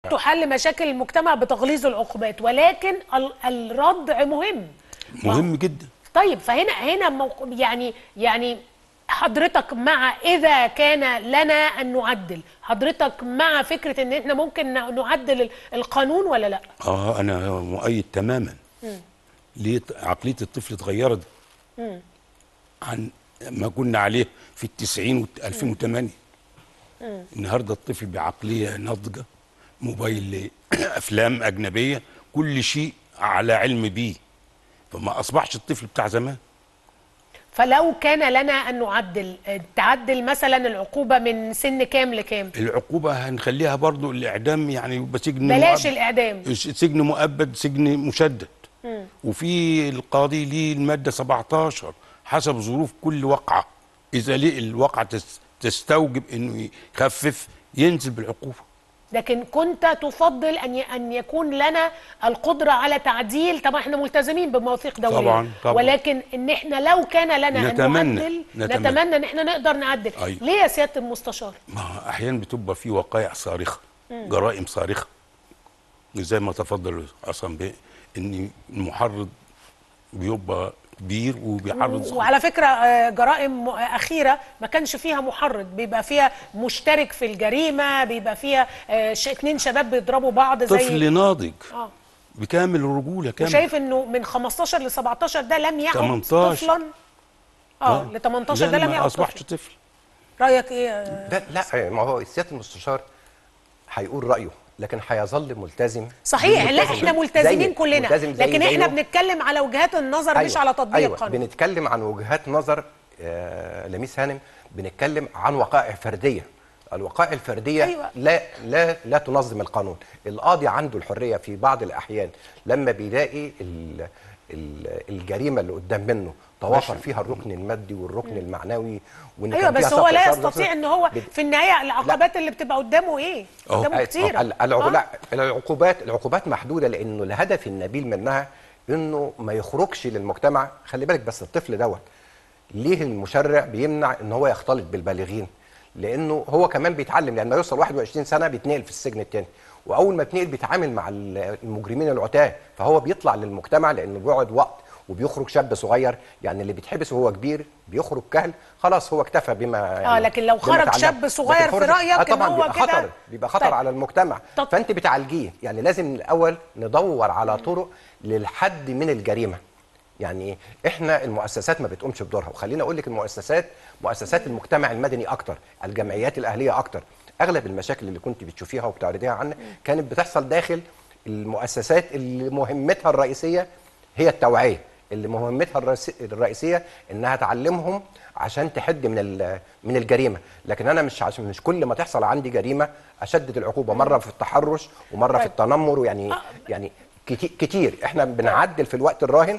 تحل مشاكل المجتمع بتغليظ العقوبات ولكن ال- الردع مهم مهم جدا طيب فهنا هنا موق- يعني يعني حضرتك مع اذا كان لنا ان نعدل حضرتك مع فكره ان احنا ممكن ن- نعدل ال- القانون ولا لا اه انا مؤيد تماما ليه ط- عقليه الطفل اتغيرت عن ما كنا عليه في التسعين و 2008 النهارده الطفل بعقليه ناضجه موبايل افلام اجنبيه كل شيء على علم بيه فما اصبحش الطفل بتاع زمان فلو كان لنا ان نعدل آه، تعدل مثلا العقوبه من سن كام لكام العقوبه هنخليها برضو الاعدام يعني يبقى سجن بلاش مؤبد. الاعدام سجن مؤبد سجن مشدد وفي القاضي ليه الماده 17 حسب ظروف كل وقعه اذا ليه الواقعه تس- تستوجب انه يخفف ينزل بالعقوبه لكن كنت تفضل ان ي- ان يكون لنا القدره على تعديل طبعا احنا ملتزمين بمواثيق دوليه طبعاً، طبعاً. ولكن ان احنا لو كان لنا نتمنى، ان نعدل نتمنى. نتمنى ان احنا نقدر نعدل أيوة. ليه يا سياده المستشار ما احيانا بتبقى في وقائع صارخه جرائم صارخه زي ما تفضل عصام بيه ان المحرض بيبقى كبير وبيحرض صغير. وعلى فكره آه، جرائم م- اخيره ما كانش فيها محرض بيبقى فيها مشترك في الجريمه بيبقى فيها آه، ش- اتنين شباب بيضربوا بعض زي طفل ناضج اه بكامل الرجوله كامل وشايف انه من 15 ل 17 ده لم يعد 18. طفلا اه ل 18 لا، ده لم ما يعد اصبحش طفل طفل رايك ايه آه، لا لا ما هو سياده المستشار هيقول رايه لكن هيظل ملتزم صحيح لا ملتزم احنا ملتزمين زي- كلنا ملتزم زي لكن احنا زيه. بنتكلم على وجهات النظر مش أيوة، على تطبيق أيوة القانون بنتكلم عن وجهات نظر آه لميس هانم بنتكلم عن وقائع فرديه الوقائع الفرديه أيوة. لا لا لا تنظم القانون القاضي عنده الحريه في بعض الاحيان لما بيلاقي ال ال الجريمه اللي قدام منه توافر فيها الركن المادي والركن المعنوي وان ايوه كان فيها بس هو سبق لا شرط يستطيع ان هو بت- في النهايه العقبات اللي بتبقى قدامه ايه أهو. قدامه أي- كتير ال- العقو- لا العقوبات العقوبات محدوده لانه الهدف النبيل منها انه ما يخرجش للمجتمع خلي بالك بس الطفل دوت ليه المشرع بيمنع ان هو يختلط بالبالغين لانه هو كمان بيتعلم لما يوصل 21 سنه بيتنقل في السجن التاني واول ما يتنقل بيتعامل مع ال- المجرمين العتاه فهو بيطلع للمجتمع لانه بيقعد وقت وبيخرج شاب صغير يعني اللي بيتحبس وهو كبير بيخرج كهل خلاص هو اكتفى بما يعني لكن لو بما خرج اتعلم. شاب صغير لكن في خرج- رأيك آه إن طبعا هو بيبقى كده- خطر بيبقى خطر طيب. على المجتمع طب- فانت بتعالجيه يعني لازم الاول ندور على طرق للحد من الجريمه يعني احنا المؤسسات ما بتقومش بدورها وخليني اقول لك المؤسسات مؤسسات المجتمع المدني اكتر الجمعيات الاهليه اكتر اغلب المشاكل اللي كنت بتشوفيها وبتعرضيها عنا كانت بتحصل داخل المؤسسات اللي مهمتها الرئيسيه هي التوعيه اللي مهمتها الرئيس- الرئيسيه انها تعلمهم عشان تحد من ال- من الجريمه لكن انا مش عشان مش كل ما تحصل عندي جريمه اشدد العقوبه مره في التحرش ومره في طيب. التنمر ويعني يعني كتي- كتير احنا بنعدل في الوقت الراهن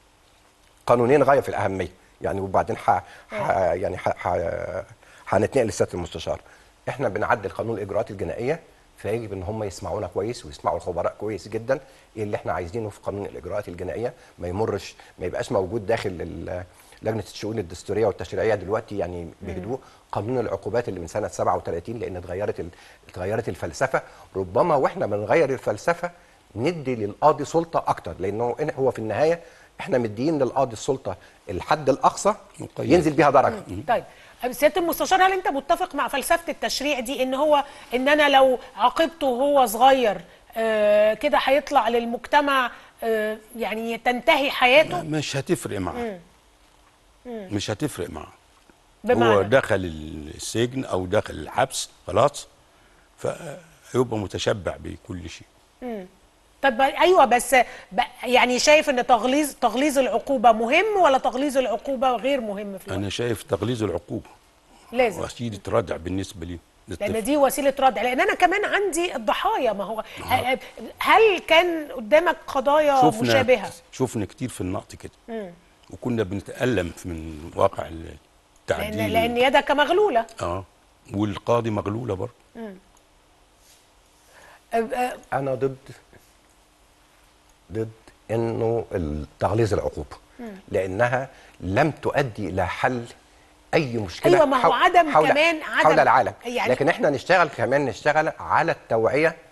قانونين غايه في الاهميه يعني وبعدين ح... ح... يعني ح... ح... هنتنقل لسياده المستشار احنا بنعدل قانون الاجراءات الجنائيه فيجب ان هم يسمعونا كويس ويسمعوا الخبراء كويس جدا ايه اللي احنا عايزينه في قانون الاجراءات الجنائيه ما يمرش ما يبقاش موجود داخل ال- لجنه الشؤون الدستوريه والتشريعيه دلوقتي يعني بهدوء قانون العقوبات اللي من سنه 37 لان اتغيرت ال... اتغيرت الفلسفه ربما واحنا بنغير الفلسفه ندي للقاضي سلطه اكتر لانه إن- هو في النهايه احنا مديين للقاضي السلطه الحد الاقصى مقيد. ينزل بيها درجه طيب سياده المستشار هل انت متفق مع فلسفه التشريع دي ان هو ان انا لو عاقبته وهو صغير آه كده هيطلع للمجتمع آه يعني تنتهي حياته مش هتفرق معاه مش هتفرق معاه هو بمعنى دخل السجن او دخل الحبس خلاص فهيبقى متشبع بكل شيء طب ايوه بس ب- يعني شايف ان تغليظ تغليظ العقوبه مهم ولا تغليظ العقوبه غير مهم في الوقت؟ انا شايف تغليظ العقوبه لازم وسيله ردع بالنسبه لي لان للطفل دي وسيله ردع لان انا كمان عندي الضحايا ما هو هل كان قدامك قضايا شفنا مشابهه شفنا كتير في النقط كده وكنا بنتألم من واقع لان التعديل لان يدك مغلوله اه والقاضي مغلوله برضه أه، أه، انا ضد ضد انه تغليظ العقوبه لانها لم تؤدي الى حل اي مشكله أيوة، ما هو حول- عدم حول كمان عدم- حول العالم يعني- لكن احنا نشتغل كمان نشتغل على التوعيه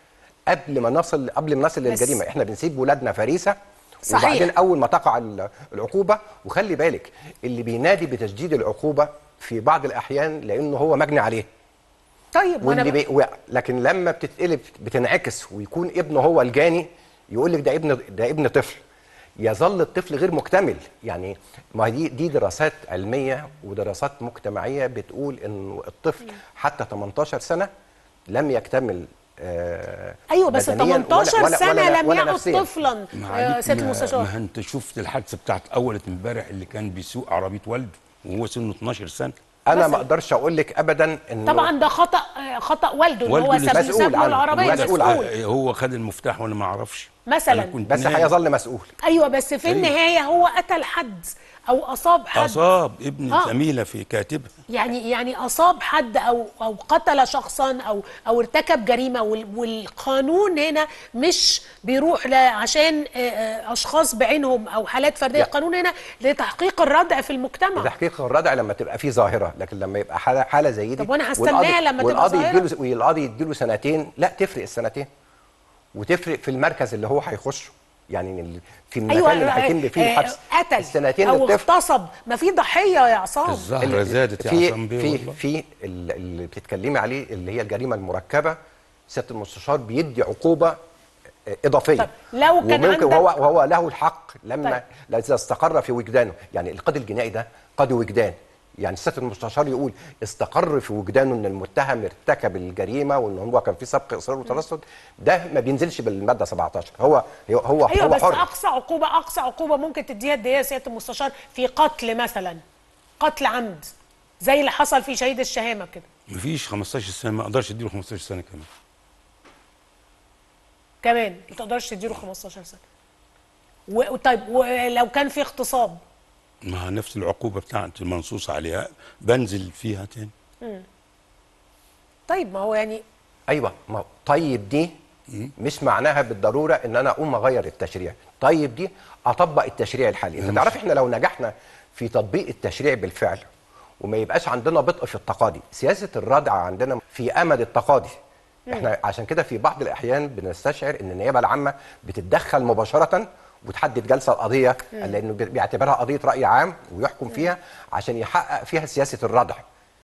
قبل ما نصل قبل ما نصل بس- للجريمه احنا بنسيب ولادنا فريسه صحيح. وبعدين اول ما تقع ال- العقوبه وخلي بالك اللي بينادي بتجديد العقوبه في بعض الاحيان لانه هو مجني عليه طيب وانا واللي ب... بي... و... لكن لما بتتقلب بتنعكس ويكون ابنه هو الجاني يقول لك ده ابن ده ابن طفل يظل الطفل غير مكتمل يعني ما هي دي دي دراسات علميه ودراسات مجتمعيه بتقول انه الطفل حتى 18 سنه لم يكتمل آه ايوه بس بدنياً 18 ولا- ولا- سنه ولا- لم ولا يعد نفسياً. طفلا ما آه، عليك سياده ما, المستشار ما انت شفت الحادثه بتاعت اول امبارح اللي كان بيسوق عربيه والده وهو سنه 12 سنه انا مثلاً. ما اقدرش اقول لك ابدا انه طبعا ده خطا آه، خطا والده ان والده هو اللي ساب مسؤول ساب له عنه، العربيه مسؤول مسؤول عنه. هو خد المفتاح وانا ما اعرفش مثلاً. أنا كنت بس نايم. هيظل مسؤول ايوه بس في أيوة. النهايه هو قتل حد او اصاب حد اصاب ابن آه. زميله في كاتبها يعني يعني اصاب حد او او قتل شخصا او او ارتكب جريمه وال- والقانون هنا مش بيروح لا عشان آه، آه، اشخاص بعينهم او حالات فرديه لا. القانون هنا لتحقيق الردع في المجتمع تحقيق الردع لما تبقى فيه ظاهره لكن لما يبقى حاله حاله زي دي طب وأنا هستناها والقاضي- لما تبقى والقاضي ظاهرة؟ يديله والقاضي يديله سنتين لا تفرق السنتين وتفرق في المركز اللي هو هيخشه يعني ال- في المكان ايوه اللي هيتم فيه آه، الحبس قتل السنتين او اللي بتفرق اغتصب ما في ضحيه يا عصام الزهره زادت يا في عصام بيه في والله في ال- اللي بتتكلمي عليه اللي هي الجريمه المركبه سياده المستشار بيدي عقوبه اضافيه طب لو كان وممكن عندك- وهو وهو له الحق لما طيب. طيب. اذا استقر في وجدانه يعني القاضي الجنائي ده قاضي وجدان يعني سياده المستشار يقول استقر في وجدانه ان المتهم ارتكب الجريمه وان هو كان في سبق اصرار وترصد ده ما بينزلش بالماده 17 هو هو هو, ايوه هو بس حر اقصى عقوبه اقصى عقوبه ممكن تديها قد ايه يا سياده المستشار في قتل مثلا قتل عمد زي اللي حصل في شهيد الشهامه كده مفيش 15 سنه ما اقدرش اديله 15 سنه كمان كمان ما تقدرش تديله 15 سنه و- طيب ولو كان في اغتصاب ما نفس العقوبه بتاعت المنصوص عليها بنزل فيها تاني طيب ما هو يعني ايوه ما هو طيب دي مش معناها بالضروره ان انا اقوم اغير التشريع طيب دي اطبق التشريع الحالي انت مش- تعرف احنا لو نجحنا في تطبيق التشريع بالفعل وما يبقاش عندنا بطء في التقاضي سياسه الردع عندنا في امد التقاضي احنا عشان كده في بعض الاحيان بنستشعر ان النيابه العامه بتتدخل مباشره وتحدد جلسه القضيه لانه بيعتبرها قضيه راي عام ويحكم فيها عشان يحقق فيها سياسه الردع